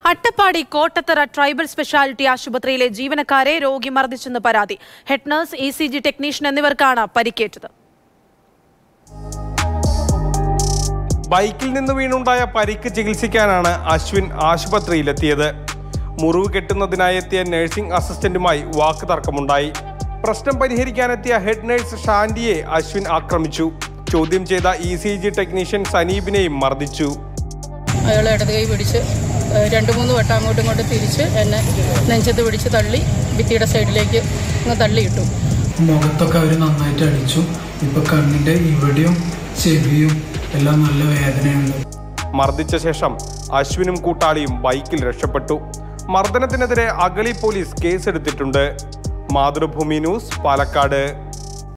Attappadi Kottathara tribal speciality ആശുപത്രിയിലെ ജീവനക്കാരെ രോഗി മർദ്ദിച്ചെന്ന് പരാതി head nurse E C G technician എന്നിവർക്കാണ് പരിക്കേറ്റത് ബൈക്കിൽ നിന്ന് വീണുണ്ടായ പരിക്ക് ചികിത്സിക്കാനാണ് അശ്വിൻ ആശുപത്രിയിലെത്തിയത് മുറിവ് കെട്ടുന്നതിനായി എത്തിയ നഴ്സിംഗ് അസിസ്റ്റന്റുമായി വാക്ക് തർക്കമുണ്ടായി പ്രശ്നം പരിഹരിക്കാനെത്തിയ ഹെഡ് നഴ്സ് ഷാൻഡിയെ അശ്വിൻ ആക്രമിച്ചു ചോദ്യം ചെയ്ത ഇ സി ജി ടെക്നീഷ്യൻ സനീപിനെയും മർദ്ദിച്ചു അയാൾ ഇടത് കൈ പിടിച്ച് ഏഹ്, രണ്ട് മൂന്ന് വട്ടം അങ്ങോട്ടും ഇങ്ങോട്ടും തിരിച്ച് എന്നെ നെഞ്ചത്ത് പിടിച്ച് തള്ളി ഭിത്തിയുടെ സൈഡിലേക്ക് അങ്ങ് തള്ളിയിട്ടു മുഖത്തൊക്കെ അവർ നന്നായിട്ട് അടിച്ചു ഇപ്പൊ കണ്ണിന്റെ ഇവിടെയും ചെവിയും എല്ലാം നല്ല വേദനയുണ്ട് മർദ്ദിച്ച ശേഷം അശ്വിനും കൂട്ടാളിയും ബൈക്കിൽ രക്ഷപ്പെട്ടു മർദ്ദനത്തിനെതിരെ അഗളി പോലീസ് കേസെടുത്തിട്ടുണ്ട് മാതൃഭൂമി ന്യൂസ് പാലക്കാട്